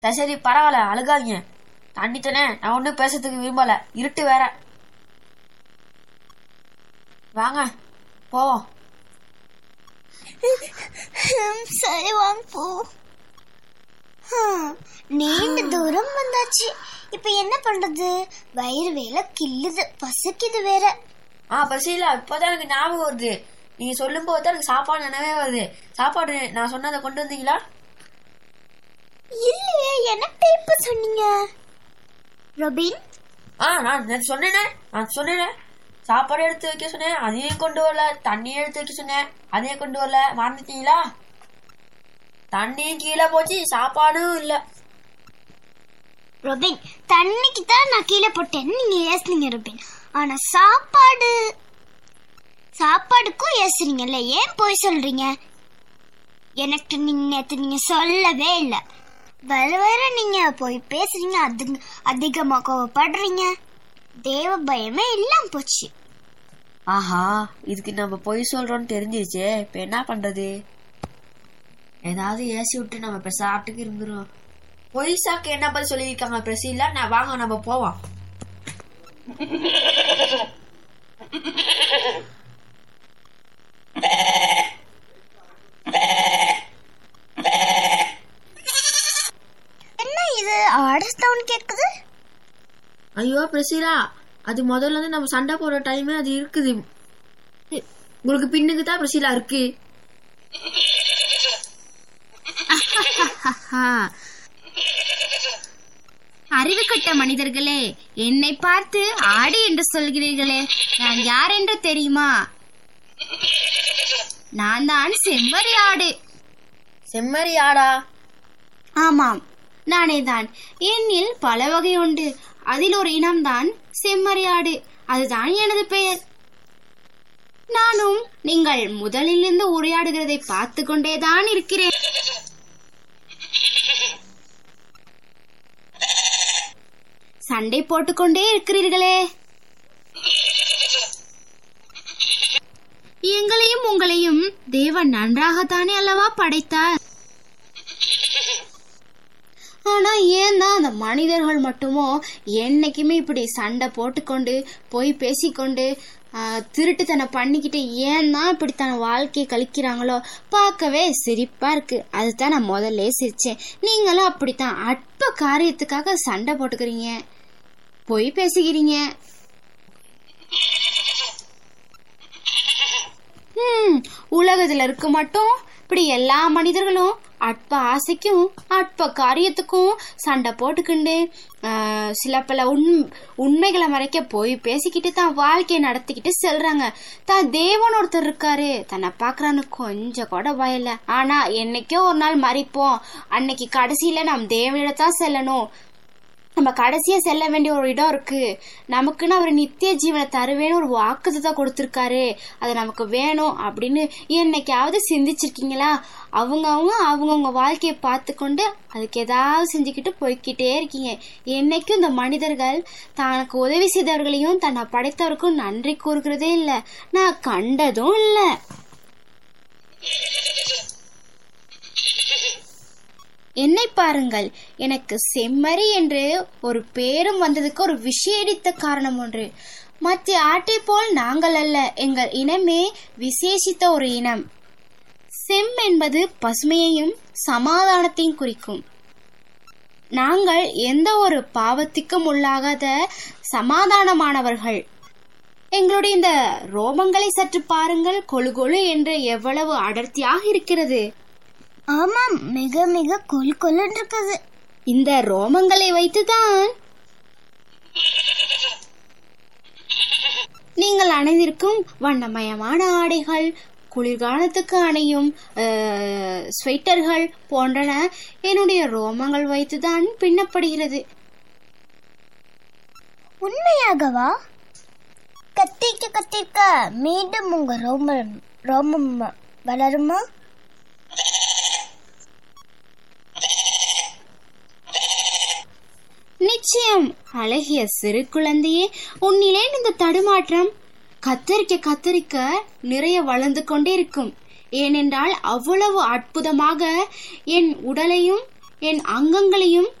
சரி சரி பரவாயில்ல அழுகாதீங்க தண்ணி தானே நான் ஒன்றும் பேசுறதுக்கு விரும்பல இருட்டு வேற வாங்க போவோம் ஹம், சரி வாங்க போ ஹம், நீண்ட தூரம் வந்தாச்சு இப்ப என்ன பண்றது வயிறு வேலை கில்லுது பசிக்குது வேற ஆ பசியில இப்போதான் எனக்கு ஞாபகம் வருது நீங்க சொல்லும் போது தான் எனக்கு சாப்பாடு நினைவே வருது சாப்பாடு நான் சொன்னதை கொண்டு வந்தீங்களா இல்லையே எனக்கு இப்ப சொன்னீங்க ரொபின் ஆ நான் நேத்து சொன்னேனே நான் சொன்னேனே சாப்பாடு எடுத்து வைக்க சொன்னேன் அதையும் கொண்டு வரல தண்ணி எடுத்து வைக்க சொன்னேன் அதையும் கொண்டு வரல மறந்துட்டீங்களா தண்ணியும் கீழே போச்சு சாப்பாடும் இல்ல ரொபின் தண்ணிக்கு தான் நான் கீழே போட்டேன்னு நீங்க ஏசுனீங்க ரொபின் ஆனா சாப்பாடு சாப்பாடுக்கும் ஏசுறீங்கல்ல ஏன் போய் சொல்றீங்க எனக்கு நீங்க நேத்து நீங்க சொல்லவே இல்ல வர வர நீங்க போய் பேசுறீங்க அது அதிகமா கோவப்படுறீங்க தேவ பயமே இல்லாம போச்சு ஆஹா இதுக்கு நம்ம பொய் சொல்றோம்னு தெரிஞ்சிருச்சே இப்ப என்ன பண்றது ஏதாவது ஏசி விட்டு நம்ம இப்ப சாப்பிட்டுக்கு இருந்துரும் பொய் சாக்கு என்ன பதில் சொல்லியிருக்காங்க பிரசில நான் வாங்க நம்ம போவோம் என்ன இது ஆர்டர் சவுண்ட் கேக்குது ஐயோ பிரசிலா அது முதல்ல இருந்து நம்ம சண்டை போடுற டைமே அது இருக்குது உங்களுக்கு பின்னுக்கு தான் பிரசிலா இருக்கு அறிவு கட்ட மனிதர்களே என்னை பார்த்து ஆடு என்று சொல்கிறீர்களே நான் யார் என்று தெரியுமா நான் தான் செம்மறி ஆடு செம்மறி ஆடா ஆமாம் நானே தான் என்னில் பல வகை உண்டு அதில் ஒரு இனம்தான் செம்மறி ஆடு அதுதான் எனது பெயர் நானும் நீங்கள் முதலிலிருந்து உரையாடுகிறதை பார்த்து கொண்டேதான் இருக்கிறேன் சண்டை போட்டுக்கொண்டே இருக்கிறீர்களே எங்களையும் உங்களையும் தேவன் நன்றாகத்தானே அல்லவா படைத்தார் ஆனா ஏன் தான் அந்த மனிதர்கள் மட்டுமோ என்னைக்குமே இப்படி சண்டை போட்டுக்கொண்டு போய் பேசிக்கொண்டு ஆஹ், திருட்டுத்தனம் பண்ணிக்கிட்டு ஏன் தான் இப்படி தன் வாழ்க்கையை கழிக்கிறாங்களோ பார்க்கவே சிரிப்பா இருக்கு அதுதான் நான் முதல்ல சிரிச்சேன் நீங்களும் அப்படித்தான் அற்ப காரியத்துக்காக சண்டை போட்டுக்கிறீங்க போய் பேசிக்கிறீங்க ஹம், உலகத்துல இருக்க மட்டும் இப்படி எல்லா மனிதர்களும் அற்ப ஆசைக்கும் அற்ப காரியத்துக்கும் சண்டை போட்டுக்கிண்டு ஆஹ், சில பல உண் உண்மைகளை மறைக்க போய் பேசிக்கிட்டு தான் வாழ்க்கையை நடத்திக்கிட்டு செல்றாங்க தான் தேவன் ஒருத்தர் இருக்காரு தன்னை பாக்குறான்னு கொஞ்சம் கூட பயல ஆனா என்னைக்கோ ஒரு நாள் மறிப்போம் அன்னைக்கு கடைசியில நாம் தேவனிடத்தான் செல்லணும் நம்ம கடைசியா செல்ல வேண்டிய ஒரு இடம் இருக்கு நமக்குன்னு அவர் நித்திய ஜீவனை தருவேன்னு ஒரு வாக்குதான் கொடுத்திருக்காரு அது நமக்கு வேணும் அப்படின்னு என்னைக்காவது சிந்திச்சிருக்கீங்களா அவங்க அவங்க அவங்கவுங்க வாழ்க்கையை பார்த்து கொண்டு அதுக்கு ஏதாவது செஞ்சுக்கிட்டு போய்க்கிட்டே இருக்கீங்க என்னைக்கும் இந்த மனிதர்கள் தனக்கு உதவி செய்தவர்களையும் தன்னை படைத்தவருக்கும் நன்றி கூறுகிறதே இல்லை நான் கண்டதும் இல்லை என்னை பாருங்கள் எனக்கு செம்மறி என்று ஒரு பேரும் வந்ததுக்கு ஒரு விஷயடித்த காரணம் ஒன்று மற்ற ஆட்டை போல் நாங்கள் அல்ல எங்கள் இனமே விசேஷித்த ஒரு இனம் செம் என்பது பசுமையையும் சமாதானத்தையும் குறிக்கும் நாங்கள் எந்த ஒரு பாவத்துக்கும் உள்ளாகாத சமாதானமானவர்கள் எங்களுடைய இந்த ரோமங்களை சற்று பாருங்கள் கொழு கொழு என்று எவ்வளவு அடர்த்தியாக இருக்கிறது ஆமாம் மிக மிக கொல் கொல்லுன்னு இருக்குது இந்த ரோமங்களை வைத்துதான் நீங்கள் அணிந்திருக்கும் வண்ணமயமான ஆடைகள் குளிர்காலத்துக்கு அணையும் அஹ், ஸ்வெட்டர்கள் போன்றன என்னுடைய ரோமங்கள் வைத்துதான் பின்னப்படுகிறது உண்மையாகவா கத்திக்க கத்திக்க மீண்டும் உங்க ரோமம் ரோமம் வளருமா நிச்சயம் அழகிய சிறு குழந்தையே உன்னிலே இந்த தடுமாற்றம் கத்தரிக்க கத்தரிக்க நிறைய வளர்ந்து கொண்டே இருக்கும் ஏனென்றால் அவ்வளவு அற்புதமாக என் உடலையும் என் அங்கங்களையும்